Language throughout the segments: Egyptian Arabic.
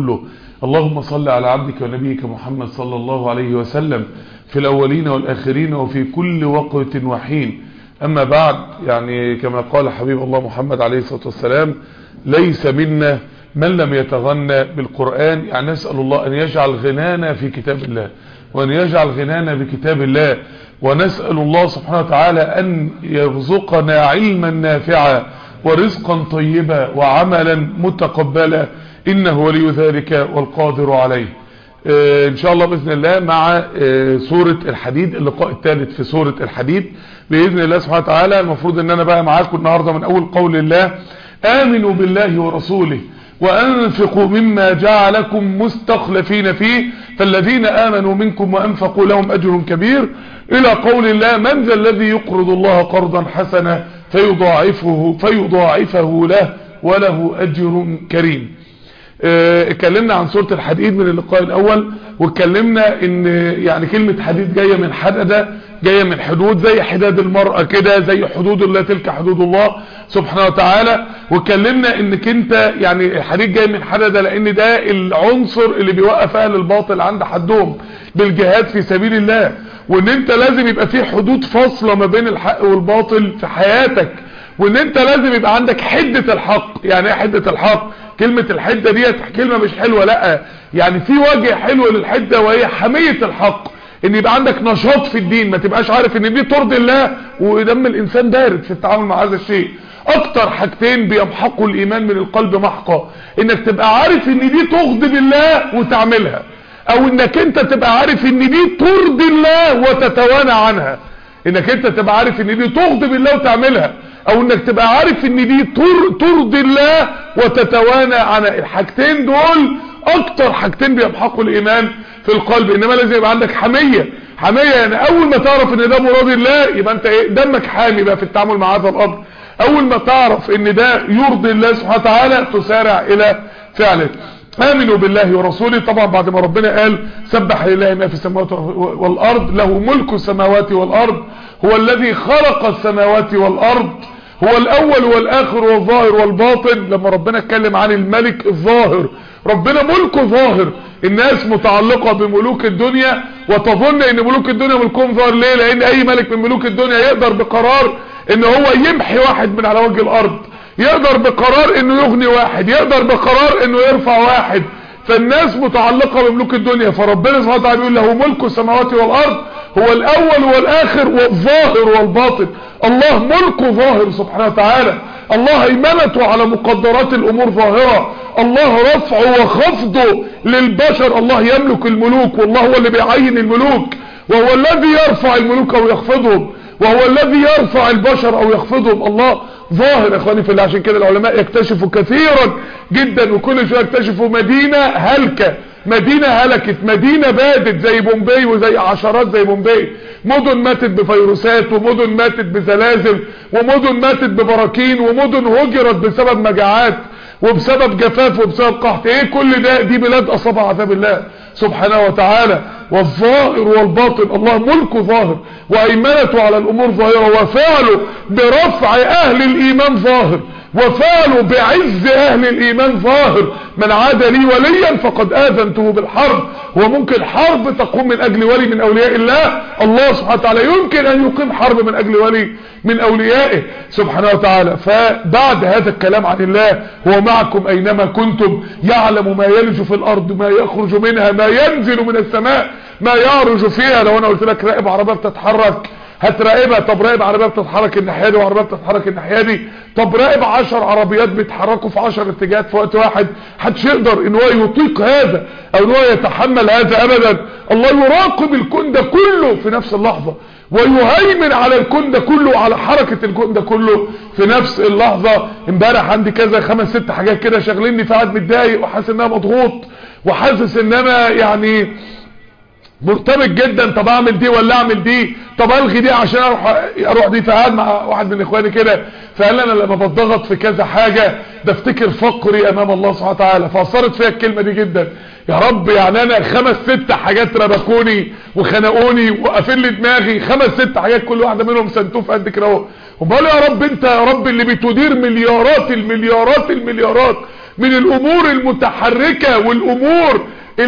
كله اللهم صل على عبدك ونبيك محمد صلى الله عليه وسلم في الأولين والآخرين وفي كل وقت وحين أما بعد يعني كما قال حبيب الله محمد عليه الصلاة والسلام ليس منا من لم يتغنى بالقرآن يعني نسأل الله أن يجعل غنانا في كتاب الله وأن يجعل غنانا بكتاب الله ونسأل الله سبحانه وتعالى أن يرزقنا علما نافعا ورزقا طيبا وعملا متقبلا إنه ولي ذلك والقادر عليه آه إن شاء الله بإذن الله مع آه سورة الحديد اللقاء الثالث في سورة الحديد بإذن الله سبحانه وتعالى المفروض أن أنا بقى معاكم النهاردة من أول قول الله آمنوا بالله ورسوله وأنفقوا مما جعلكم مستخلفين فيه فالذين آمنوا منكم وأنفقوا لهم أجر كبير إلى قول الله من ذا الذي يقرض الله قرضا حسنا فيضاعفه, فيضاعفه له وله أجر كريم اتكلمنا عن سورة الحديد من اللقاء الاول واتكلمنا ان يعني كلمة حديد جاية من حددة جاية من حدود زي حداد المرأة كده زي حدود الله تلك حدود الله سبحانه وتعالى واتكلمنا انك انت يعني الحديد جاي من حددة لان ده العنصر اللي بيوقف اهل الباطل عند حدهم بالجهاد في سبيل الله وان انت لازم يبقى في حدود فاصلة ما بين الحق والباطل في حياتك وان انت لازم يبقى عندك حدة الحق يعني ايه حدة الحق كلمة الحدة ديت كلمة مش حلوة لا يعني في وجه حلو للحدة وهي حمية الحق ان يبقى عندك نشاط في الدين ما تبقاش عارف ان دي ترضي الله ودم الانسان بارد في التعامل مع هذا الشيء اكتر حاجتين بيمحقوا الايمان من القلب محقا انك تبقى عارف ان دي تغضب الله وتعملها او انك انت تبقى عارف ان دي ترضي الله وتتوانى عنها انك انت تبقى عارف ان دي تغضب الله وتعملها او انك تبقى عارف ان دي تر ترضي الله وتتوانى عن الحاجتين دول اكتر حاجتين بيمحقوا الايمان في القلب انما لازم يبقى عندك حمية حمية يعني اول ما تعرف ان ده مراد الله يبقى انت ايه دمك حامي بقى في التعامل مع هذا الامر اول ما تعرف ان ده يرضي الله سبحانه وتعالى تسارع الى فعله امنوا بالله ورسوله طبعا بعد ما ربنا قال سبح لله ما في السماوات والارض له ملك السماوات والارض هو الذي خلق السماوات والارض هو الاول والاخر والظاهر والباطن لما ربنا اتكلم عن الملك الظاهر ربنا ملكه ظاهر الناس متعلقة بملوك الدنيا وتظن ان ملوك الدنيا ملكهم ظاهر ليه لان اي ملك من ملوك الدنيا يقدر بقرار ان هو يمحي واحد من على وجه الارض يقدر بقرار انه يغني واحد يقدر بقرار انه يرفع واحد فالناس متعلقة بملوك الدنيا فربنا سبحانه وتعالى بيقول له ملك السماوات والارض هو الاول والاخر والظاهر والباطن الله ملكه ظاهر سبحانه وتعالى الله هيمنته على مقدرات الامور ظاهرة الله رفعه وخفضه للبشر الله يملك الملوك والله هو اللي بيعين الملوك وهو الذي يرفع الملوك او يخفضهم وهو الذي يرفع البشر او يخفضهم الله ظاهر اخواني في الله عشان كده العلماء يكتشفوا كثيرا جدا وكل شويه يكتشفوا مدينة هلكة مدينة هلكت مدينة بادت زي بومبي وزي عشرات زي بومبي مدن ماتت بفيروسات ومدن ماتت بزلازل ومدن ماتت ببراكين ومدن هجرت بسبب مجاعات وبسبب جفاف وبسبب قحط ايه كل ده دي بلاد اصابها عذاب الله سبحانه وتعالى والظاهر والباطن الله ملكه ظاهر وايمنته على الامور ظاهرة وفعله برفع اهل الايمان ظاهر وفعله بعز اهل الايمان ظاهر من عاد لي وليا فقد اذنته بالحرب وممكن حرب تقوم من اجل ولي من اولياء الله الله سبحانه وتعالى يمكن ان يقيم حرب من اجل ولي من اوليائه سبحانه وتعالى فبعد هذا الكلام عن الله هو معكم اينما كنتم يعلم ما يلج في الارض ما يخرج منها ما ينزل من السماء ما يعرج فيها لو انا قلت لك راقب عربية بتتحرك هتراقبها طب راقب عربية بتتحرك الناحية دي وعربية بتتحرك الناحية دي طب راقب 10 عربيات بيتحركوا في 10 اتجاهات في وقت واحد محدش يقدر ان هو يطيق هذا او ان هو يتحمل هذا ابدا الله يراقب الكون ده كله في نفس اللحظة ويهيمن على الكون ده كله وعلى حركة الكون ده كله في نفس اللحظة امبارح عندي كذا خمس ست حاجات كده شغليني فقعد متضايق وحاسس ان انا مضغوط وحاسس ان انا يعني مرتبط جدا طب اعمل دي ولا اعمل دي طب الغي دي عشان اروح اروح دي فقعد مع واحد من اخواني كده فقال لي انا لما بتضغط في كذا حاجة بفتكر فقري امام الله سبحانه وتعالى فاثرت فيها الكلمة دي جدا يا رب يعني انا خمس ست حاجات ربكوني وخنقوني وقافل لي دماغي خمس ست حاجات كل واحده منهم سنتوف قد كده اهو امال يا رب انت يا رب اللي بتدير مليارات المليارات المليارات من الامور المتحركة والامور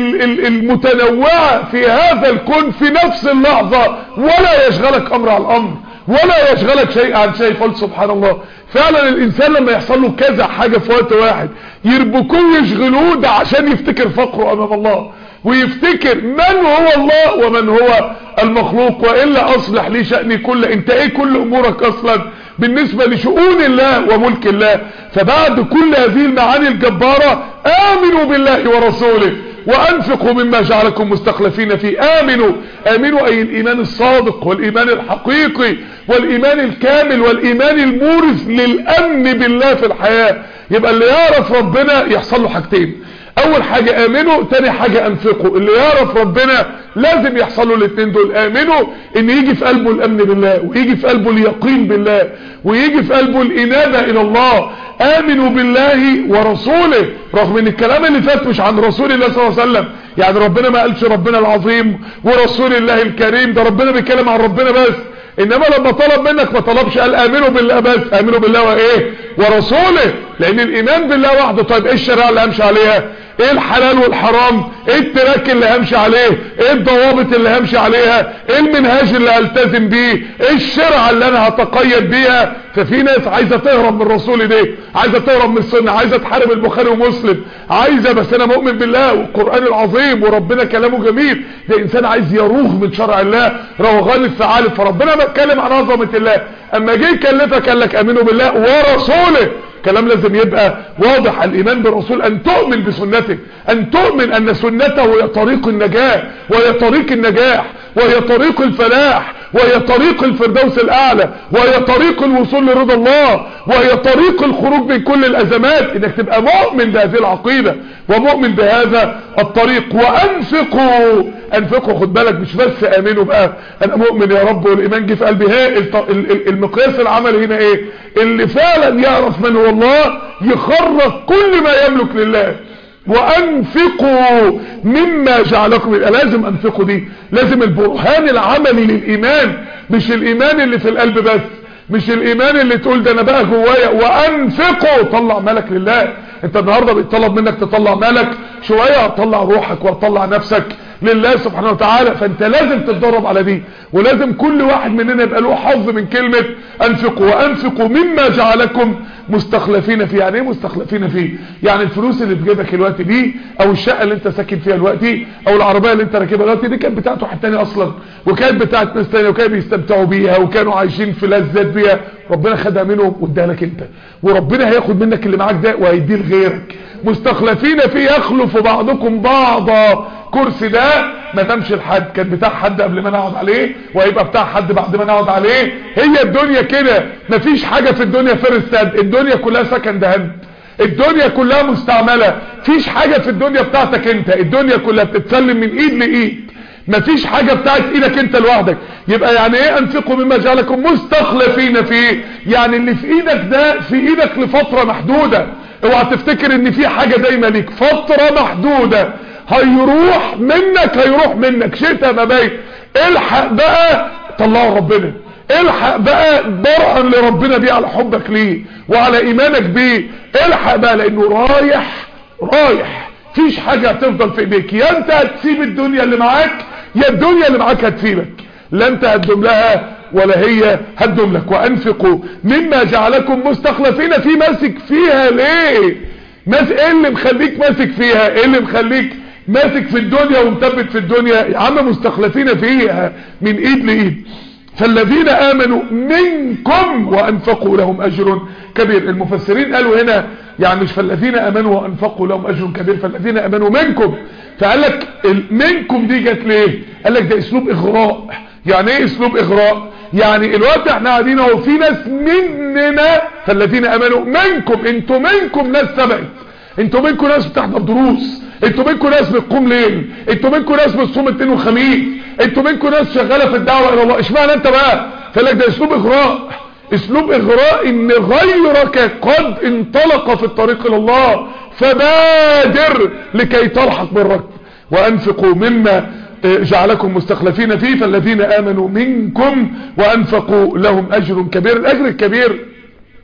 المتنوعة في هذا الكون في نفس اللحظة ولا يشغلك امر على الامر ولا يشغلك شيء عن شيء قل سبحان الله فعلا الانسان لما يحصل له كذا حاجة في وقت واحد يربكوه يشغلوه ده عشان يفتكر فقره امام الله ويفتكر من هو الله ومن هو المخلوق وإلا أصلح لي شأني كل انت ايه كل امورك اصلا بالنسبة لشؤون الله وملك الله فبعد كل هذه المعاني الجبارة آمنوا بالله ورسوله وأنفقوا مما جعلكم مستخلفين فيه آمنوا آمنوا أي الإيمان الصادق والإيمان الحقيقي والإيمان الكامل والإيمان المورث للأمن بالله في الحياة يبقى اللي يعرف ربنا يحصل له حاجتين اول حاجة امنوا تاني حاجة انفقوا اللي يعرف ربنا لازم يحصل له الاثنين دول امنوا ان يجي في قلبه الامن بالله ويجي في قلبه اليقين بالله ويجي في قلبه الانابة الى الله امنوا بالله ورسوله رغم ان الكلام اللي فات مش عن رسول الله صلى الله عليه وسلم يعني ربنا ما قالش ربنا العظيم ورسول الله الكريم ده ربنا بيتكلم عن ربنا بس انما لما طلب منك ما طلبش قال امنوا بالله بس امنوا بالله وايه ورسوله لان الايمان بالله وحده طيب ايه الشريعه اللي همشي عليها ايه الحلال والحرام ايه التراك اللي همشي عليه ايه الضوابط اللي همشي عليها ايه المنهاج اللي هلتزم بيه ايه الشرعة اللي انا هتقيد بيها ففي ناس عايزة تهرب من رسول ده عايزة تهرب من السنة عايزة تحارب البخاري ومسلم عايزة بس انا مؤمن بالله والقرآن العظيم وربنا كلامه جميل ده انسان عايز يروغ من شرع الله روغان الثعالب فربنا بتكلم عن عظمة الله اما جه يكلفك قال لك امنوا بالله ورسوله كلام لازم يبقى واضح الايمان بالرسول ان تؤمن بسنته ان تؤمن ان سنته هي طريق النجاة وهي طريق النجاح وهي طريق الفلاح وهي طريق الفردوس الاعلى وهي طريق الوصول لرضا الله وهي طريق الخروج من كل الازمات انك تبقى مؤمن بهذه العقيدة ومؤمن بهذا الطريق وانفقوا انفقوا خد بالك مش بس امنوا بقى انا مؤمن يا رب والايمان جه في قلبي ها المقياس العمل هنا ايه اللي فعلا يعرف من هو الله يخرج كل ما يملك لله وانفقوا مما جعلكم يبقى لازم انفقوا دي لازم البرهان العملي للايمان مش الايمان اللي في القلب بس مش الايمان اللي تقول ده انا بقى جوايا وانفقوا طلع مالك لله انت النهاردة بيطلب منك تطلع مالك شوية هتطلع روحك وهتطلع نفسك لله سبحانه وتعالى فانت لازم تتدرب على دي ولازم كل واحد مننا يبقى له حظ من كلمة انفقوا وانفقوا مما جعلكم مستخلفين فيه يعني ايه مستخلفين فيه يعني الفلوس اللي في جيبك الوقت دي او الشقة اللي انت ساكن فيها الوقت او العربية اللي انت راكبها الوقت دي كانت بتاعته واحد تاني اصلا وكانت بتاعت ناس تانية وكانوا بيستمتعوا بيها وكانوا عايشين في لذات بيها ربنا خدها منهم واداها لك انت وربنا هياخد منك اللي معاك ده وهيديه لغيرك مستخلفين فيه يخلف بعضكم بعضا كرسي ده ما تمشي لحد كان بتاع حد قبل ما نقعد عليه وهيبقى بتاع حد بعد ما نقعد عليه هي الدنيا كده مفيش حاجة في الدنيا فيرست هاند الدنيا كلها سكند هاند الدنيا كلها مستعملة فيش حاجة في الدنيا بتاعتك انت الدنيا كلها بتتسلم من ايد لايد مفيش حاجة بتاعت ايدك انت لوحدك يبقى يعني ايه انفقوا مما جعلكم مستخلفين فيه يعني اللي في ايدك ده في ايدك لفترة محدودة اوعى تفتكر ان في حاجة دايما ليك فترة محدودة هيروح منك هيروح منك شئت ما بيت الحق بقى طلعوا ربنا الحق بقى برهن لربنا بيه على حبك ليه وعلى ايمانك بيه الحق بقى لانه رايح رايح فيش حاجة هتفضل في ايديك يا انت هتسيب الدنيا اللي معاك يا الدنيا اللي معاك هتسيبك لا انت هتدوم لها ولا هي هتدوم لك وانفقوا مما جعلكم مستخلفين في ماسك فيها ليه ماس ايه اللي مخليك ماسك فيها ايه اللي مخليك ماسك في الدنيا ومثبت في الدنيا يا عم مستخلفين فيها من ايد لايد فالذين امنوا منكم وانفقوا لهم اجر كبير المفسرين قالوا هنا يعني مش فالذين امنوا وانفقوا لهم اجر كبير فالذين امنوا منكم فقال لك منكم دي جت ليه قال لك ده اسلوب اغراء يعني ايه اسلوب اغراء يعني الوقت احنا قاعدين اهو في ناس مننا فالذين امنوا منكم انتوا منكم ناس سبقت انتوا منكم ناس بتحضر دروس انتوا منكم ناس بتقوم ليل انتوا منكم ناس بتصوم الاثنين والخميس انتوا منكم ناس شغاله في الدعوه الى الله اشمعنى انت بقى فلك ده اسلوب اغراء اسلوب اغراء ان غيرك قد انطلق في الطريق الى الله فبادر لكي تلحق بالركب وانفقوا مما جعلكم مستخلفين فيه فالذين امنوا منكم وانفقوا لهم اجر كبير الاجر الكبير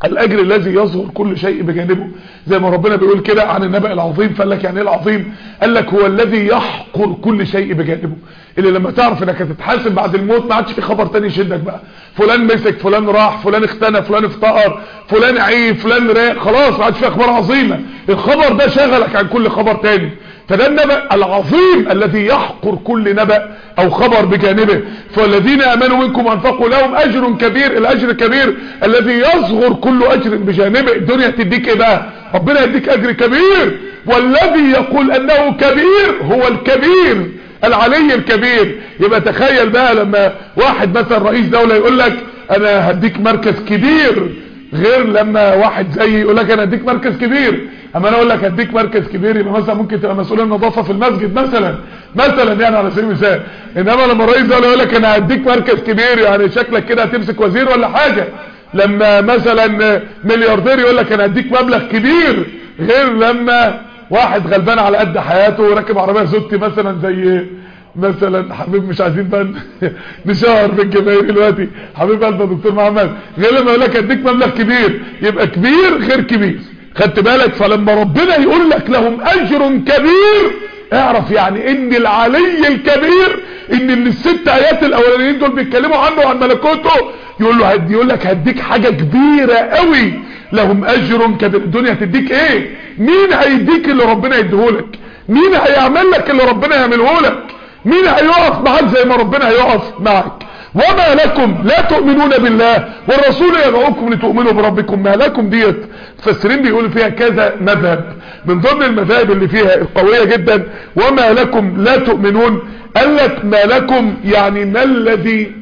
الاجر الذي يظهر كل شيء بجانبه زي ما ربنا بيقول كده عن النبأ العظيم فقال لك يعني ايه العظيم قال لك هو الذي يحقر كل شيء بجانبه اللي لما تعرف انك هتتحاسب بعد الموت ما عادش في خبر تاني يشدك بقى فلان مسك فلان راح فلان اختنى فلان افتقر فلان عيب فلان راق خلاص ما عادش في اخبار عظيمه الخبر ده شغلك عن كل خبر تاني فده النبأ العظيم الذي يحقر كل نبأ او خبر بجانبه فالذين امنوا منكم وانفقوا لهم اجر كبير الاجر الكبير الذي يصغر كل اجر بجانبه الدنيا تديك ايه بقى ربنا يديك اجر كبير والذي يقول انه كبير هو الكبير العلي الكبير يبقى تخيل بقى لما واحد مثلا رئيس دولة يقول لك انا هديك مركز كبير غير لما واحد زي يقول لك انا هديك مركز كبير اما انا اقول لك هديك مركز كبير يبقى مثلا ممكن تبقى مسؤول النظافه في المسجد مثلا مثلا يعني على سبيل المثال انما لما الرئيس ده يقول لك انا هديك مركز كبير يعني شكلك كده هتمسك وزير ولا حاجه لما مثلا ملياردير يقول لك انا هديك مبلغ كبير غير لما واحد غلبان على قد حياته وراكب عربيه زوجتي مثلا زي مثلا حبيب مش عايزين بقى نشهر في الجماهير دلوقتي حبيب قلب دكتور محمد غير لما يقول لك اديك مبلغ كبير يبقى كبير غير كبير خدت بالك فلما ربنا يقول لك لهم اجر كبير اعرف يعني ان العلي الكبير ان اللي الست ايات الاولانيين دول بيتكلموا عنه وعن ملكوته يقول له هدي يقول لك هديك حاجه كبيره قوي لهم اجر كبير الدنيا هتديك ايه مين هيديك اللي ربنا يديهولك مين هيعمل لك اللي ربنا يعمله لك مين هيقف معاك زي ما ربنا هيقف معاك وما لكم لا تؤمنون بالله والرسول يدعوكم لتؤمنوا بربكم ما لكم ديت مفسرين بيقولوا فيها كذا مذهب من ضمن المذاهب اللي فيها القوية جدا وما لكم لا تؤمنون قال لك ما لكم يعني ما الذي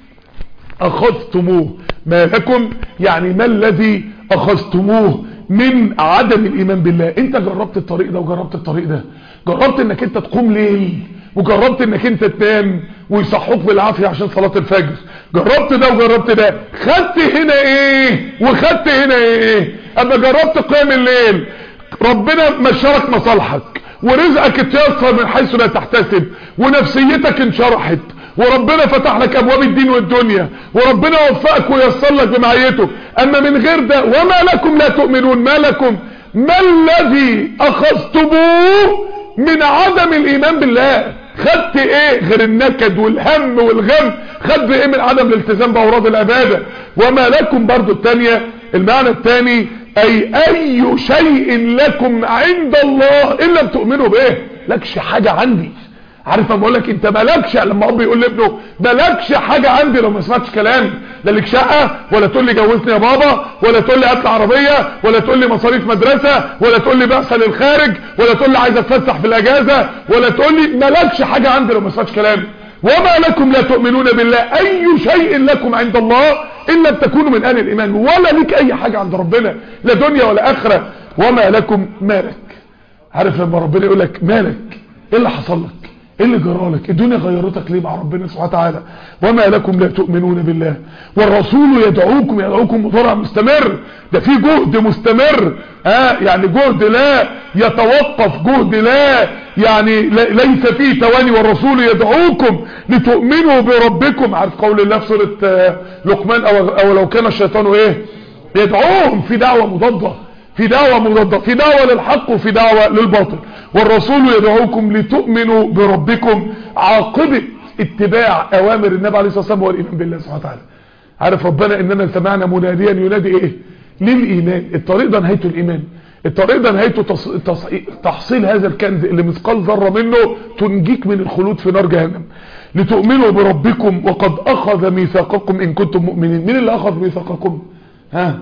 اخذتموه ما لكم يعني ما الذي اخذتموه من عدم الايمان بالله انت جربت الطريق ده وجربت الطريق ده جربت انك انت تقوم ليل وجربت انك انت تنام ويصحوك بالعافية عشان صلاة الفجر جربت ده وجربت ده خدت هنا ايه وخدت هنا ايه اما جربت قيام الليل ربنا مشارك مصالحك ورزقك اتيسر من حيث لا تحتسب ونفسيتك انشرحت وربنا فتح لك ابواب الدين والدنيا وربنا وفقك ويسر لك بمعيته اما من غير ده وما لكم لا تؤمنون ما لكم ما الذي اخذتموه من عدم الايمان بالله خدت ايه غير النكد والهم والغم خدت ايه من عدم الالتزام باوراد العبادة وما لكم برضو التانية المعنى التاني اي اي شيء لكم عند الله ان لم تؤمنوا به لكش حاجة عندي عارف اما اقول لك انت مالكش لما اب يقول لابنه مالكش حاجه عندي لو ما سمعتش كلامي لا لك شقه ولا تقول لي جوزني يا بابا ولا تقول لي هات لي عربيه ولا تقول لي مصاريف مدرسه ولا تقول لي بعثه للخارج ولا تقول لي عايز اتفسح في الاجازه ولا تقول لي مالكش حاجه عندي لو ما سمعتش كلامي وما لكم لا تؤمنون بالله اي شيء لكم عند الله ان لم تكونوا من اهل الايمان ولا لك اي حاجه عند ربنا لا دنيا ولا اخره وما لكم مالك عارف لما ربنا يقول لك مالك ايه اللي حصل لك ايه اللي جرالك الدنيا غيرتك ليه مع ربنا سبحانه وتعالى وما لكم لا تؤمنون بالله والرسول يدعوكم يدعوكم مضارع مستمر ده في جهد مستمر ها آه يعني جهد لا يتوقف جهد لا يعني ليس فيه تواني والرسول يدعوكم لتؤمنوا بربكم عارف قول الله في سوره لقمان او, أو لو كان الشيطان ايه يدعوهم في دعوه مضاده في دعوة مضادة في دعوة للحق وفي دعوة للباطل والرسول يدعوكم لتؤمنوا بربكم عاقبة اتباع اوامر النبي عليه الصلاة والسلام والايمان بالله سبحانه وتعالى عارف ربنا اننا سمعنا مناديا ينادي ايه للايمان الطريق ده نهايته الايمان الطريق ده نهايته تص... تص... تحصيل هذا الكنز اللي مثقال ذره منه تنجيك من الخلود في نار جهنم لتؤمنوا بربكم وقد اخذ ميثاقكم ان كنتم مؤمنين مين اللي اخذ ميثاقكم ها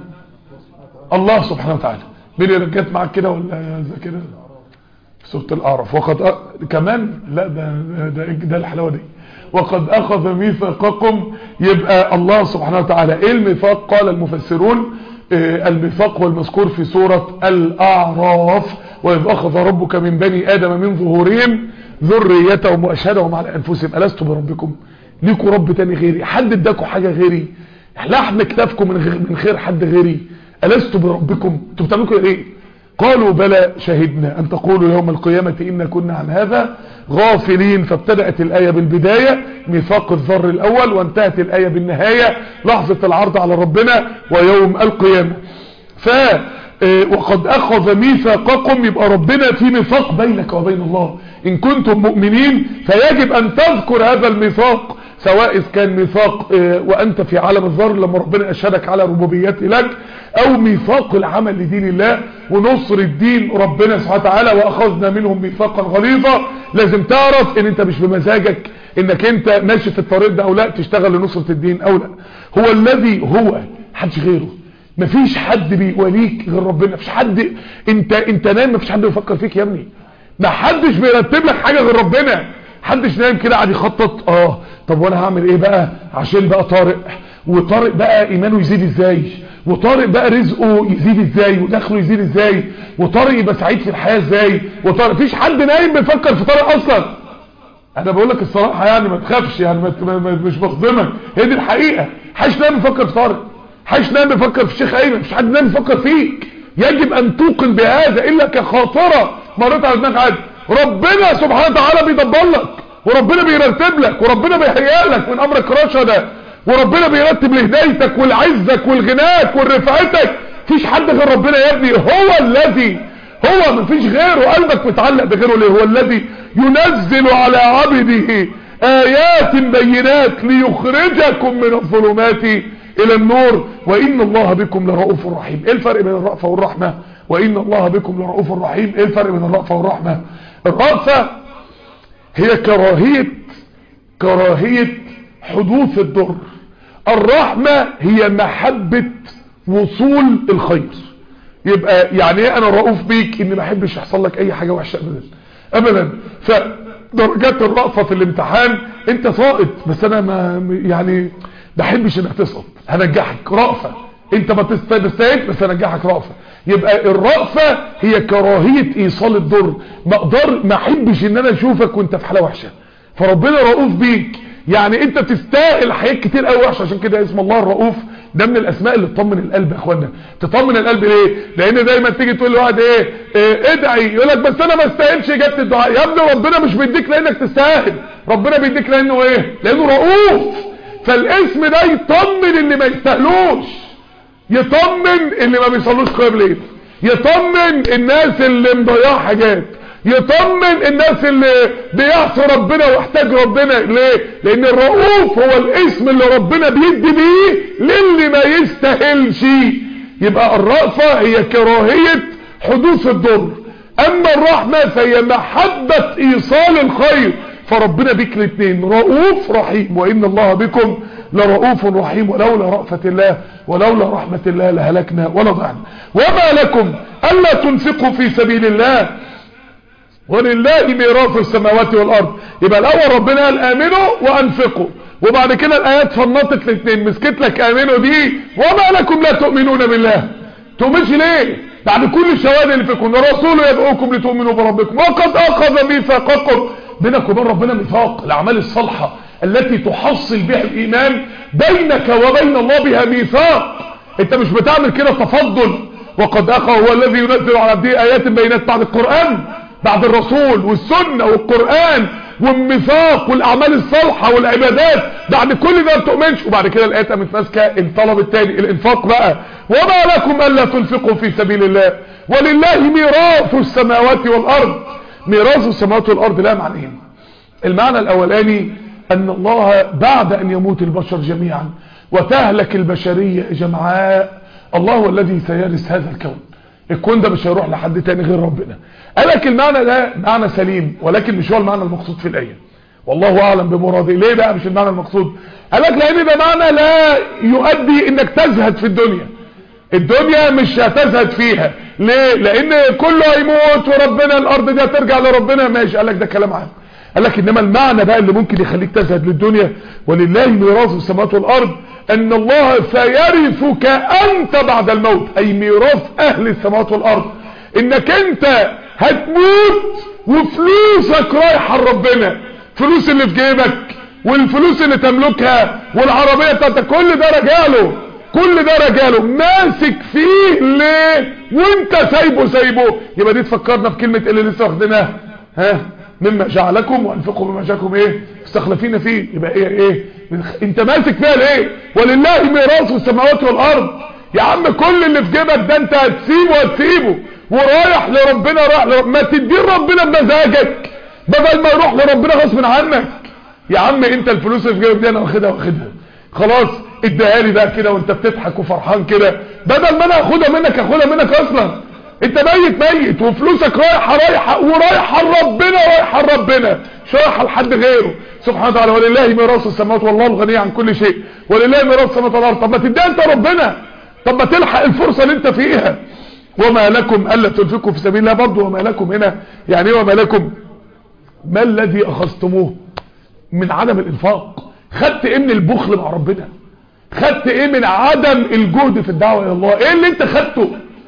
الله سبحانه وتعالى مين اللي جت معاك كده ولا زي كده سوره الاعراف وقد أ... كمان لا ده ده ده الحلاوه دي وقد اخذ ميثاقكم يبقى الله سبحانه وتعالى ايه الميثاق قال المفسرون آه الميثاق والمذكور في سوره الاعراف واذ اخذ ربك من بني ادم من ظهورهم ذريتهم واشهدهم على انفسهم الست بربكم ليكوا رب تاني غيري حد اداكوا حاجه غيري لحم كتافكم من من خير حد غيري ألست بربكم انتوا بتعملوا كده ليه قالوا بلى شهدنا أن تقولوا يوم القيامة إنا كنا عن هذا غافلين فابتدأت الآية بالبداية ميثاق الذر الأول وانتهت الآية بالنهاية لحظة العرض على ربنا ويوم القيامة ف وقد أخذ ميثاقكم يبقى ربنا في ميثاق بينك وبين الله إن كنتم مؤمنين فيجب أن تذكر هذا الميثاق سواء كان ميثاق وأنت في عالم الذر لما ربنا أشهدك على ربوبيته لك أو ميثاق العمل لدين الله ونصر الدين ربنا سبحانه وتعالى وأخذنا منهم ميثاقا غليظا لازم تعرف ان انت مش بمزاجك انك انت ماشي في الطريق ده او لا تشتغل لنصرة الدين او لا هو الذي هو حدش غيره مفيش حد بيوليك غير ربنا مفيش حد انت انت نايم مفيش حد بيفكر فيك يا ابني ما حدش بيرتب لك حاجه غير ربنا حدش نايم كده قاعد يخطط اه طب وانا هعمل ايه بقى عشان بقى طارق وطارق بقى ايمانه يزيد ازاي وطارق بقى رزقه يزيد ازاي ودخله يزيد ازاي وطارق يبقى سعيد في الحياه ازاي وطارق مفيش حد نايم بيفكر في طارق اصلا انا بقول لك الصراحه يعني ما تخافش يعني ما مش بخدمك هي دي الحقيقه حدش نايم بيفكر في طارق حدش نايم بيفكر في الشيخ ايمن مفيش حد نايم بيفكر فيك يجب ان توقن بهذا الا كخاطره مرت على دماغك عادي ربنا سبحانه وتعالى بيدبر لك وربنا بيرتب لك وربنا بيهيئ لك من امرك رشدا وربنا بيرتب لهدايتك ولعزك ولغناك ولرفعتك مفيش حد غير ربنا يا ابني هو الذي هو مفيش غيره قلبك متعلق بغيره ليه هو الذي ينزل على عبده آيات بينات ليخرجكم من الظلمات إلى النور وإن الله بكم لرؤوف رحيم إيه الفرق بين الرأفة والرحمة وإن الله بكم لرؤوف رحيم إيه الفرق بين الرأفة والرحمة الرأفة هي كراهية كراهية حدوث الضر الرحمة هي محبة وصول الخير يبقى يعني ايه انا رؤوف بيك ان ما احبش يحصل لك اي حاجة وحشة ابدا ابدا فدرجات الرأفة في الامتحان انت ساقط بس انا ما يعني بحبش انك تسقط هنجحك رأفة انت ما تستاهل بس هنجحك رأفة يبقى الرأفة هي كراهية ايصال الضر ما اقدر ما احبش ان انا اشوفك وانت في حالة وحشة فربنا رؤوف بيك يعني انت تستاهل حاجات كتير قوي وحشه عشان كده اسم الله الرؤوف ده من الاسماء اللي تطمن القلب يا اخوانا تطمن القلب ليه لان دايما تيجي تقول لواحد ايه, ايه ادعي يقول لك بس انا ما استاهلش اجابه الدعاء يا ابني ربنا مش بيديك لانك تستاهل ربنا بيديك لانه ايه لانه رؤوف فالاسم ده يطمن اللي ما يستاهلوش يطمن اللي ما بيصلوش قيام ليل يطمن الناس اللي مضيعه حاجات يطمن الناس اللي بيعصي ربنا واحتاج ربنا ليه لان الرؤوف هو الاسم اللي ربنا بيدي بيه للي ما يستاهلش يبقى الرأفة هي كراهية حدوث الضر اما الرحمة فهي محبة ايصال الخير فربنا بيك الاثنين رؤوف رحيم وان الله بكم لرؤوف رحيم ولولا رأفة الله ولولا رحمة الله لهلكنا ولا ضعنا وما لكم ألا تنفقوا في سبيل الله ولله ميراث السماوات والارض يبقى الاول ربنا قال امنوا وانفقوا وبعد كده الايات فنطت الاثنين مسكت لك امنوا دي وما لكم لا تؤمنون بالله تؤمنش ليه بعد كل الشواهد اللي فيكم ورسوله يدعوكم لتؤمنوا بربكم وقد اخذ ميثاقكم بينك وبين ربنا ميثاق الاعمال الصالحه التي تحصل بها الايمان بينك وبين الله بها ميثاق انت مش بتعمل كده تفضل وقد اخذ هو الذي ينزل على عبده ايات بينات بعد القران بعد الرسول والسنة والقرآن والميثاق والأعمال الصالحة والعبادات بعد كل ده ما بتؤمنش وبعد كده الآيات قامت ماسكة الطلب الثاني الإنفاق بقى وما لكم ألا تنفقوا في سبيل الله ولله ميراث السماوات والأرض ميراث السماوات والأرض لا معنيين المعنى الأولاني أن الله بعد أن يموت البشر جميعا وتهلك البشرية جمعاء الله هو الذي سيرث هذا الكون الكون ده مش هيروح لحد تاني غير ربنا قال لك المعنى ده معنى سليم ولكن مش هو المعنى المقصود في الآية والله أعلم بمراده ليه بقى مش المعنى المقصود قال لك لأن ده معنى لا يؤدي انك تزهد في الدنيا الدنيا مش هتزهد فيها ليه لأن كله هيموت وربنا الأرض دي هترجع لربنا ماشي قال لك ده كلام عام قال لك إنما المعنى بقى اللي ممكن يخليك تزهد للدنيا ولله ميراث السماوات والأرض أن الله سيرثك أنت بعد الموت أي ميراث أهل السماوات والأرض إنك أنت هتموت وفلوسك رايحة لربنا فلوس اللي في جيبك والفلوس اللي تملكها والعربية بتاعتك كل ده راجع له كل ده رجاله ماسك فيه ليه وانت سايبه سايبه يبقى دي تفكرنا في كلمة اللي لسه واخديناها ها مما جعلكم وانفقوا مما جعلكم ايه استخلفين فيه يبقى ايه ايه انت ماسك فيها ليه ولله ميراث السماوات والارض يا عم كل اللي في جيبك ده انت هتسيبه هتسيبه ورايح لربنا رايح لرب... ما تدين ربنا بمزاجك بدل ما يروح لربنا غصب عنك يا عم انت الفلوس اللي في جيبك دي انا واخدها واخدها خلاص اديها لي بقى كده وانت بتضحك وفرحان كده بدل ما انا اخدها منك اخدها منك اصلا انت ميت ميت وفلوسك رايحه رايحه ورايحه لربنا رايحه لربنا مش رايحه لحد غيره سبحانه وتعالى ولله ميراث السماوات والله الغني عن كل شيء ولله ميراث السماوات والارض طب ما تديها انت ربنا طب ما تلحق الفرصه اللي انت فيها وما لكم الا تنفقوا في سبيل الله برضه وما لكم هنا يعني ايه وما لكم ما الذي اخذتموه من عدم الانفاق خدت ايه من البخل مع ربنا خدت ايه من عدم الجهد في الدعوه الى الله ايه اللي انت خدته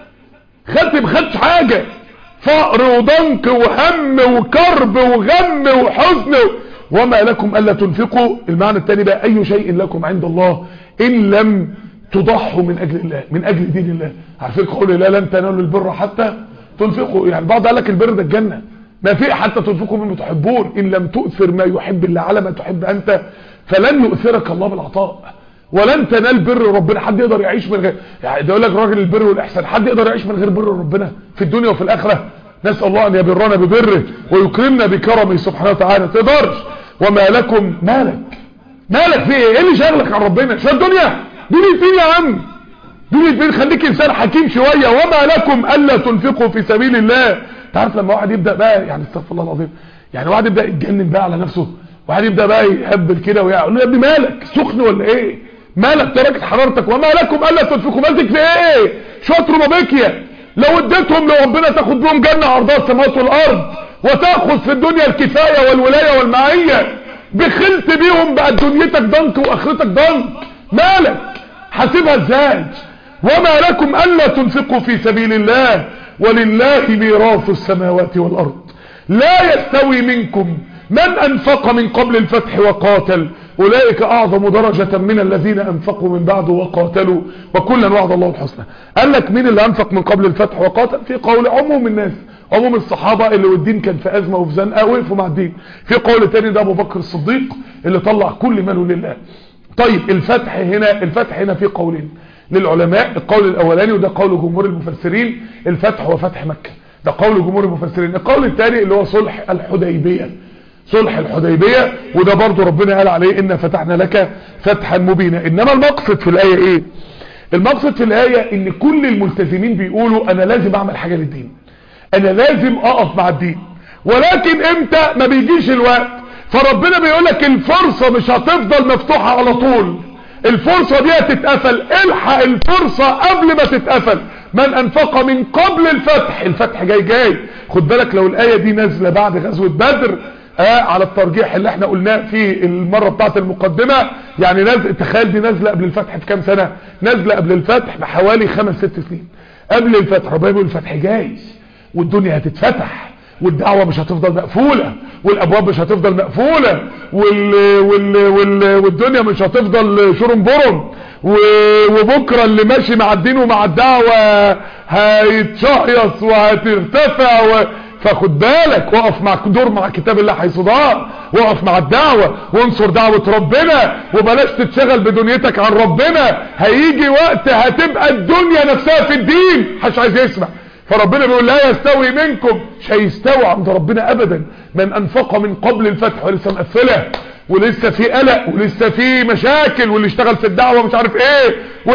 خدت ما خدتش حاجه فقر وضنك وهم وكرب وغم وحزن وما لكم الا تنفقوا المعنى الثاني بقى اي شيء لكم عند الله ان لم تضحوا من اجل الله من اجل دين الله عارفين قول الله لن تنالوا البر حتى تنفقوا يعني بعض قال لك البر ده الجنه ما في حتى تنفقوا مما تحبون ان لم تؤثر ما يحب الله على ما تحب انت فلن يؤثرك الله بالعطاء ولن تنال بر ربنا حد يقدر يعيش من غير يعني ده يقول لك راجل البر والاحسان حد يقدر يعيش من غير بر ربنا في الدنيا وفي الاخره نسال الله ان يبرنا ببره ويكرمنا بكرمه سبحانه وتعالى تقدرش وما لكم مالك مالك في ايه ايه اللي شغلك عن ربنا شو الدنيا دنيا فين يا عم دنيا فين خليك انسان حكيم شويه وما لكم الا تنفقوا في سبيل الله تعرف لما واحد يبدا بقى يعني استغفر الله العظيم يعني واحد يبدا يتجنن بقى على نفسه واحد يبدا بقى يهبل كده ويقول له يا ابني مالك سخن ولا ايه مالك درجه حرارتك وما لكم الا تنفقوا مالك في ايه شويه ربابيكيا لو اديتهم لربنا تاخد بيهم جنه عرضها السماوات والارض وتاخذ في الدنيا الكفايه والولايه والمعيه بخلت بيهم بقى دنيتك ضنك واخرتك ضنك مالك حاسبها ازاي وما لكم الا تنفقوا في سبيل الله ولله ميراث السماوات والارض لا يستوي منكم من انفق من قبل الفتح وقاتل اولئك اعظم درجة من الذين انفقوا من بعد وقاتلوا وكلا وعد الله الحسنى قال لك مين اللي انفق من قبل الفتح وقاتل في قول عموم الناس عموم الصحابة اللي والدين كان في ازمة وفي زنقة وقفوا مع الدين في قول تاني ده ابو بكر الصديق اللي طلع كل ماله لله طيب الفتح هنا الفتح هنا في قولين للعلماء القول الاولاني وده قول جمهور المفسرين الفتح هو فتح مكة ده قول جمهور المفسرين القول الثاني اللي هو صلح الحديبية صلح الحديبية وده برضو ربنا قال عليه إن فتحنا لك فتحا مبينا إنما المقصد في الآية إيه المقصد في الآية إن كل الملتزمين بيقولوا أنا لازم أعمل حاجة للدين أنا لازم أقف مع الدين ولكن إمتى ما بيجيش الوقت فربنا بيقول لك الفرصة مش هتفضل مفتوحة على طول الفرصة دي هتتقفل الحق الفرصة قبل ما تتقفل من انفق من قبل الفتح الفتح جاي جاي خد بالك لو الآية دي نازلة بعد غزوة بدر آه على الترجيح اللي احنا قلناه في المرة بتاعت المقدمة يعني نازل تخيل دي نازلة قبل الفتح في كام سنة نازلة قبل الفتح بحوالي خمس ست سنين قبل الفتح ربنا بيقول الفتح جاي والدنيا هتتفتح والدعوة مش هتفضل مقفولة والابواب مش هتفضل مقفولة وال وال وال والدنيا مش هتفضل شرم برم وبكرة اللي ماشي مع الدين ومع الدعوة هيتشهيص وهترتفع و... فخد بالك وقف مع دور مع كتاب الله حيث دار وقف مع الدعوة وانصر دعوة ربنا وبلاش تتشغل بدنيتك عن ربنا هيجي وقت هتبقى الدنيا نفسها في الدين محدش عايز يسمع فربنا بيقول لا يستوي منكم مش هيستوي عند ربنا ابدا من انفق من قبل الفتح ولسه مقفله ولسه في قلق ولسه في مشاكل واللي اشتغل في الدعوه مش عارف ايه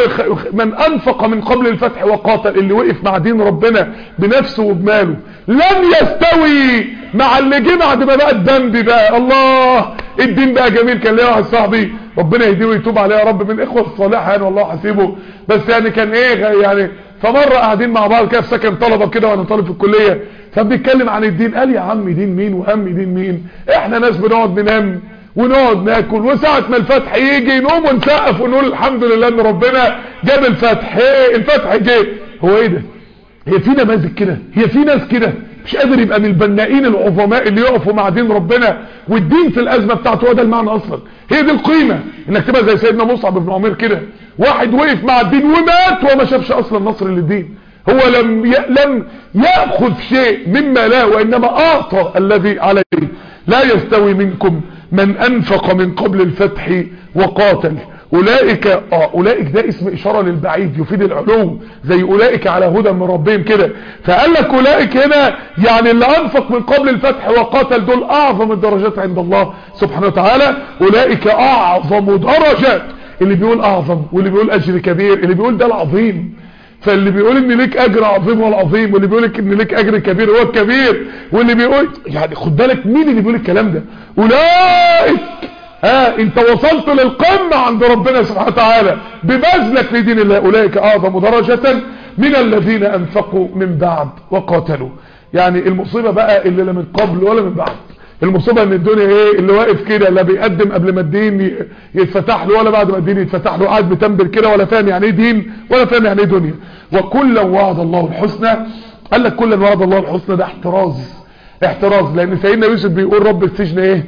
من انفق من قبل الفتح وقاتل اللي وقف مع دين ربنا بنفسه وبماله لم يستوي مع اللي جه بعد ما بقى الذنب بقى الله الدين بقى جميل كان ليا واحد صاحبي ربنا يهديه ويتوب عليه يا رب من الاخوه الصالحه يعني والله حسيبه بس يعني كان ايه يعني فمره قاعدين مع بعض كده في سكن طلبه كده وانا طالب في الكليه فبيتكلم عن الدين قال يا عم دين مين وهم دين مين احنا ناس بنقعد ننام ونقعد ناكل وساعة ما الفتح يجي نقوم ونسقف ونقول الحمد لله ان ربنا جاب الفتح ايه الفتح جه هو ايه ده هي في نماذج كده هي في ناس كده مش قادر يبقى من البنائين العظماء اللي يقفوا مع دين ربنا والدين في الازمه بتاعته هو ده المعنى اصلا هي دي القيمه انك تبقى زي سيدنا مصعب بن عمير كده واحد وقف مع الدين ومات وما شافش اصلا نصر للدين هو لم ي... لم ياخذ شيء مما لا وانما اعطى الذي عليه لا يستوي منكم من انفق من قبل الفتح وقاتل اولئك اه اولئك ده اسم اشاره للبعيد يفيد العلو زي اولئك على هدى من ربهم كده فقال لك اولئك هنا يعني اللي انفق من قبل الفتح وقاتل دول اعظم الدرجات عند الله سبحانه وتعالى اولئك اعظم درجات اللي بيقول اعظم واللي بيقول اجر كبير اللي بيقول ده العظيم فاللي بيقول ان ليك اجر عظيم هو العظيم واللي بيقول لك ان ليك اجر كبير هو الكبير واللي بيقول يعني خد بالك مين اللي بيقول الكلام ده اولئك ها انت وصلت للقمة عند ربنا سبحانه وتعالى ببذلك لدين الله اولئك اعظم درجة من الذين انفقوا من بعد وقاتلوا يعني المصيبة بقى اللي لا من قبل ولا من بعد المصيبة ان الدنيا ايه اللي واقف كده لا بيقدم قبل ما الدين يتفتح له ولا بعد ما الدين يتفتح له قاعد بتنبر كده ولا فاهم يعني ايه دين ولا فاهم يعني ايه دنيا وكلا وعد الله الحسنى قال لك كلا وعد الله الحسنى ده احتراز احتراز لان سيدنا يوسف بيقول رب السجن ايه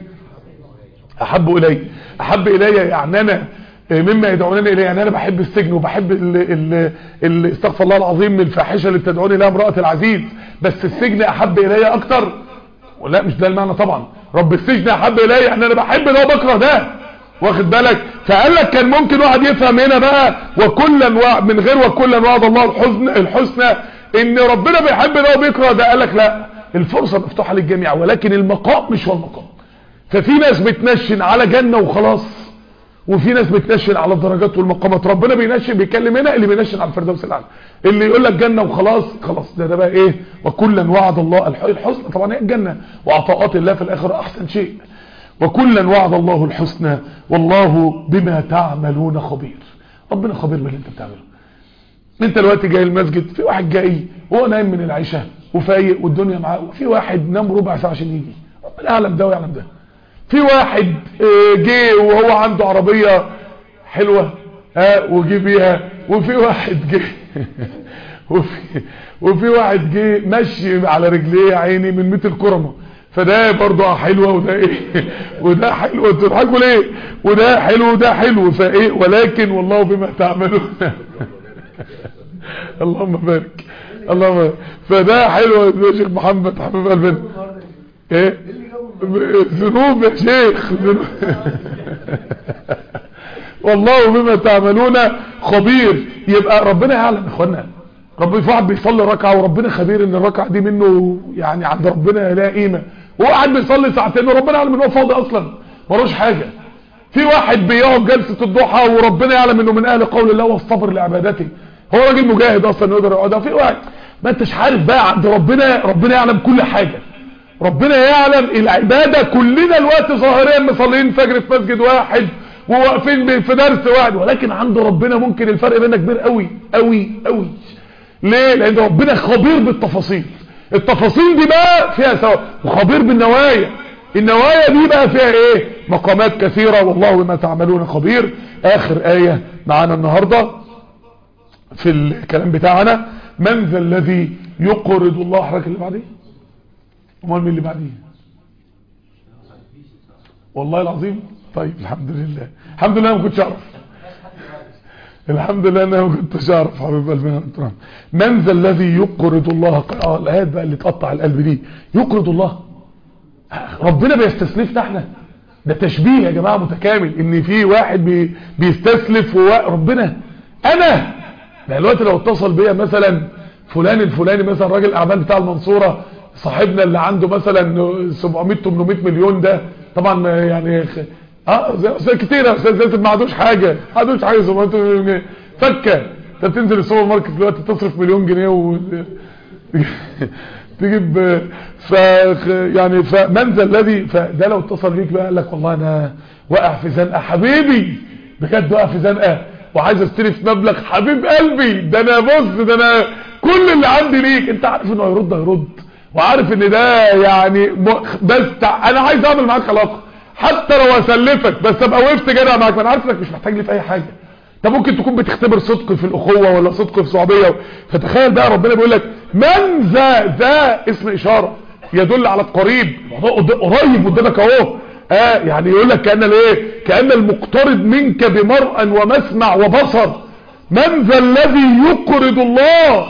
احب الي احب الي يعني انا مما يدعونني اليه يعني انا بحب السجن وبحب ال ال ال استغفر الله العظيم من الفاحشه اللي بتدعوني لها امراه العزيز بس السجن احب الي اكتر ولا مش ده المعنى طبعا رب السجن احب الي يعني انا بحب ده وبكره ده واخد بالك فقال لك كان ممكن واحد يفهم هنا بقى وكلا وعد من غير وكلا وعد الله الحزن الحسنى ان ربنا بيحب ده وبيكره ده قال لك لا الفرصه مفتوحه للجميع ولكن المقام مش هو المقام ففي ناس بتنشن على جنة وخلاص وفي ناس بتنشن على الدرجات والمقامات ربنا بينشن بيتكلم هنا اللي بينشن على الفردوس الاعلى اللي يقول لك جنة وخلاص خلاص ده ده بقى ايه وكلا وعد الله الحسنى طبعا هي الجنة وعطاءات الله في الاخره احسن شيء وكلا وعد الله الحسنى والله بما تعملون خبير ربنا خبير باللي انت بتعمله انت دلوقتي جاي المسجد في واحد جاي وهو نايم من العشاء وفايق والدنيا معاه وفي واحد نام ربع ساعه عشان يجي ربنا يعلم ده ويعلم ده في واحد جه وهو عنده عربية حلوة ها وجي بيها وفي واحد جه وفي, وفي واحد جه ماشي على رجليه يا عيني من متر كرمه فده برضه حلوه وده ايه وده حلو انتوا بتضحكوا ليه وده حلو وده حلو فايه ولكن والله بما تعملون اللهم بارك اللهم بارك فده حلو يا شيخ محمد حبيب قلبنا ايه ذنوب يا شيخ ذنوب والله بما تعملون خبير يبقى ربنا يعلم يا اخوانا ربنا في واحد بيصلي ركعه وربنا خبير ان الركعه دي منه يعني عند ربنا لها قيمه وواحد بيصلي ساعتين وربنا يعلم ان هو فاضي اصلا ملوش حاجه في واحد بيقعد جلسه الضحى وربنا يعلم انه من اهل قول الله والصبر لعبادته هو راجل مجاهد اصلا يقدر يقعدها في واحد ما انتش عارف بقى عند ربنا ربنا يعلم كل حاجه ربنا يعلم العبادة كلنا الوقت ظاهريا مصلين فجر في مسجد واحد وواقفين في درس واحد ولكن عند ربنا ممكن الفرق بيننا كبير قوي قوي قوي ليه لان ربنا خبير بالتفاصيل التفاصيل دي بقى فيها سواء وخبير بالنوايا النوايا دي بقى فيها ايه مقامات كثيرة والله بما تعملون خبير اخر اية معانا النهاردة في الكلام بتاعنا من ذا الذي يقرض الله حركة اللي بعديه امال مين اللي بعديه والله العظيم طيب الحمد لله الحمد لله ما كنتش اعرف الحمد لله انا ما كنتش اعرف حبيب قلبي من ذا الذي يقرض الله اه الايات بقى اللي تقطع القلب دي يقرض الله ربنا بيستسلفنا احنا ده تشبيه يا جماعه متكامل ان في واحد بي بيستسلف وربنا انا دلوقتي لو اتصل بيا مثلا فلان الفلاني مثلا راجل الاعمال بتاع المنصوره صاحبنا اللي عنده مثلا 700 800 مليون ده طبعا يعني اه زي كتير يا استاذ زي ما عندوش حاجه ما عندوش حاجه 700 مليون جنيه فكه انت بتنزل السوبر ماركت دلوقتي تصرف مليون جنيه و تجيب ف يعني فمن ذا الذي فده لو اتصل بيك بقى قال لك والله انا واقع في زنقه حبيبي بجد واقع في زنقه وعايز استلف مبلغ حبيب قلبي ده انا بص ده انا كل اللي عندي ليك انت عارف انه هيرد هيرد وعارف ان ده يعني بس انا عايز اعمل معاك علاقه حتى لو اسلفك بس ابقى وقفت جدع معاك انا عارف انك مش محتاج لي في اي حاجه انت ممكن تكون بتختبر صدق في الاخوه ولا صدق في صحوبيه فتخيل بقى ربنا بيقول لك من ذا ذا اسم اشاره يدل على القريب قريب قدامك اهو اه يعني يقول لك كان الايه كان المقترب منك بمرء ومسمع وبصر من ذا الذي يقرض الله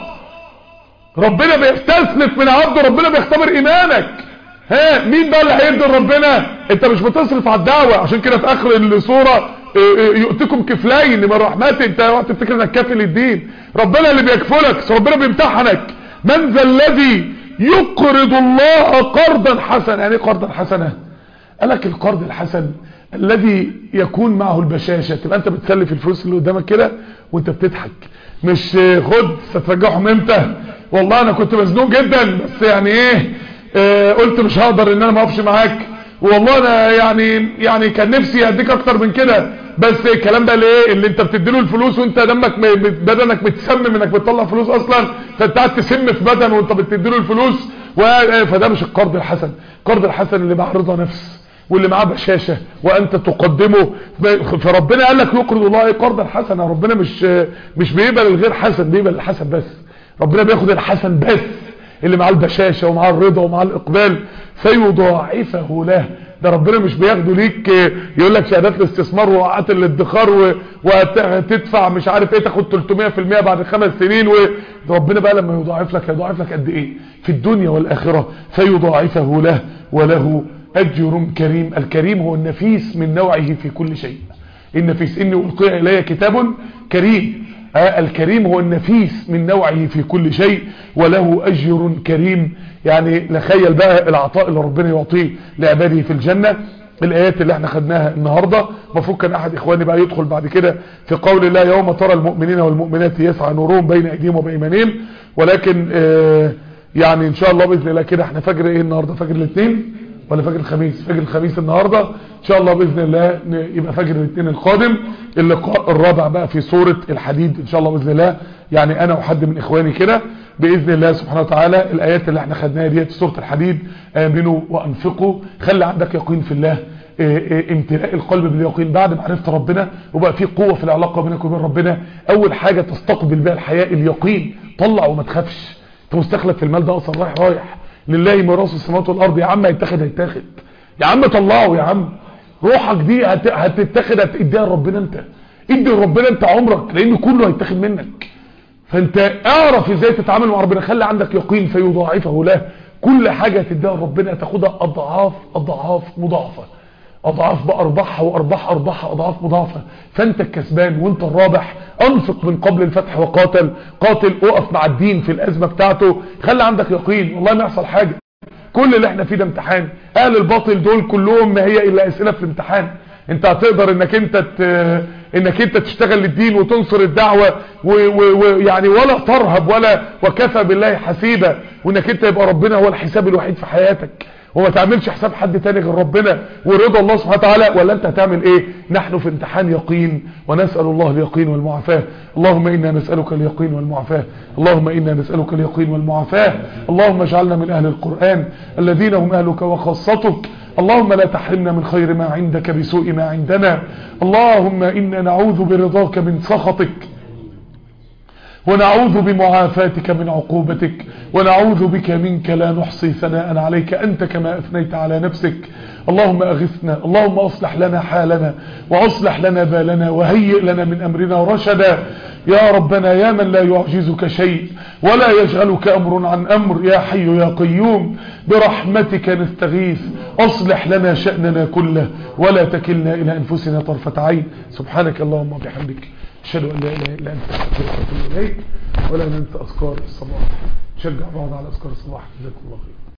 ربنا بيستسلف من عبده ربنا بيختبر ايمانك ها مين بقى اللي هيدي ربنا انت مش بتصرف على الدعوه عشان كده في اخر الصوره يؤتكم كفلين من رحمته انت اوعى تفتكر انك كافي للدين ربنا اللي بيكفلك ربنا بيمتحنك من ذا الذي يقرض الله قرضا حسنا يعني ايه قرضا حسنا قال لك القرض الحسن الذي يكون معه البشاشة تبقى انت بتسلف الفلوس اللي قدامك كده وانت بتضحك مش خد سترجعهم امتى والله انا كنت مزنوق جدا بس يعني ايه اه قلت مش هقدر ان انا ما اقفش معاك والله انا يعني يعني كان نفسي اديك اكتر من كده بس الكلام ده ليه اللي انت بتديله الفلوس وانت دمك بدنك متسمم انك بتطلع فلوس اصلا فانت قاعد تسم في بدن وانت بتديله الفلوس فده مش القرض الحسن القرض الحسن اللي معاه رضا نفس واللي معاه بشاشه وانت تقدمه فربنا قال لك يقرض الله قرضا حسنا ربنا مش مش بيقبل الغير حسن بيقبل الحسن بس ربنا بياخد الحسن بس اللي معاه البشاشه ومعاه الرضا ومعاه الاقبال فيضاعفه له ده ربنا مش بياخده ليك يقول لك شهادات الاستثمار ووقعات الادخار وهتدفع مش عارف ايه تاخد 300% بعد خمس سنين وربنا بقى لما يضاعف لك هيضاعف لك قد ايه في الدنيا والاخره فيضاعفه له وله اجر كريم الكريم هو النفيس من نوعه في كل شيء النفيس اني القي الي كتاب كريم آه الكريم هو النفيس من نوعه في كل شيء وله أجر كريم يعني نخيل بقى العطاء اللي ربنا يعطيه لعباده في الجنة الآيات اللي احنا خدناها النهاردة المفروض كان أحد إخواني بقى يدخل بعد كده في قول الله يوم ترى المؤمنين والمؤمنات يسعى نورهم بين أيديهم وبأيمانهم ولكن آه يعني إن شاء الله بإذن الله كده احنا فجر إيه النهاردة فجر الاثنين ولا فجر الخميس فجر الخميس النهاردة ان شاء الله باذن الله يبقى فجر الاثنين القادم اللقاء الرابع بقى في سورة الحديد ان شاء الله باذن الله يعني انا وحد من اخواني كده باذن الله سبحانه وتعالى الايات اللي احنا خدناها ديت في سورة الحديد امنوا وانفقوا خلي عندك يقين في الله امتلاء القلب باليقين بعد ما عرفت ربنا وبقى في قوة في العلاقة بينك وبين ربنا اول حاجة تستقبل بها الحياة اليقين طلع وما تخافش انت مستخلف في المال ده اصلا رايح رايح لله ميراث السماوات والارض يا عم هيتاخد هيتاخد يا عم طلعه يا عم روحك دي هت... هتتاخد هتديها لربنا انت ادي لربنا انت عمرك لان كله هيتاخد منك فانت اعرف ازاي تتعامل مع ربنا خلي عندك يقين فيضاعفه له كل حاجه هتديها لربنا تاخدها اضعاف اضعاف مضاعفه اضعاف بارباحها وارباح ارباحها اضعاف مضاعفه فانت الكسبان وانت الرابح انفق من قبل الفتح وقاتل قاتل اقف مع الدين في الازمه بتاعته خلي عندك يقين والله ما يحصل حاجه كل اللي احنا فيه ده امتحان اهل الباطل دول كلهم ما هي الا اسئله في الامتحان انت هتقدر انك انت ت... انك انت تشتغل للدين وتنصر الدعوه ويعني و... و... ولا ترهب ولا وكفى بالله حسيبا وانك انت يبقى ربنا هو الحساب الوحيد في حياتك وما تعملش حساب حد تاني غير ربنا ورضا الله سبحانه وتعالى ولا انت هتعمل ايه نحن في امتحان يقين ونسأل الله اليقين والمعافاة اللهم انا نسألك اليقين والمعافاة اللهم انا نسألك اليقين والمعافاة اللهم اجعلنا من اهل القرآن الذين هم اهلك وخاصتك اللهم لا تحرمنا من خير ما عندك بسوء ما عندنا اللهم انا نعوذ برضاك من سخطك ونعوذ بمعافاتك من عقوبتك ونعوذ بك منك لا نحصي ثناء عليك أنت كما أثنيت على نفسك اللهم أغثنا اللهم أصلح لنا حالنا وأصلح لنا بالنا وهيئ لنا من أمرنا رشدا يا ربنا يا من لا يعجزك شيء ولا يشغلك أمر عن أمر يا حي يا قيوم برحمتك نستغيث أصلح لنا شأننا كله ولا تكلنا إلى أنفسنا طرفة عين سبحانك اللهم وبحمدك أشهد أن لا إله إلا أنت أستغفرك وأتوب إليك ولا ننسى أذكار الصباح نشجع بعض على أذكار الصباح جزاكم الله خير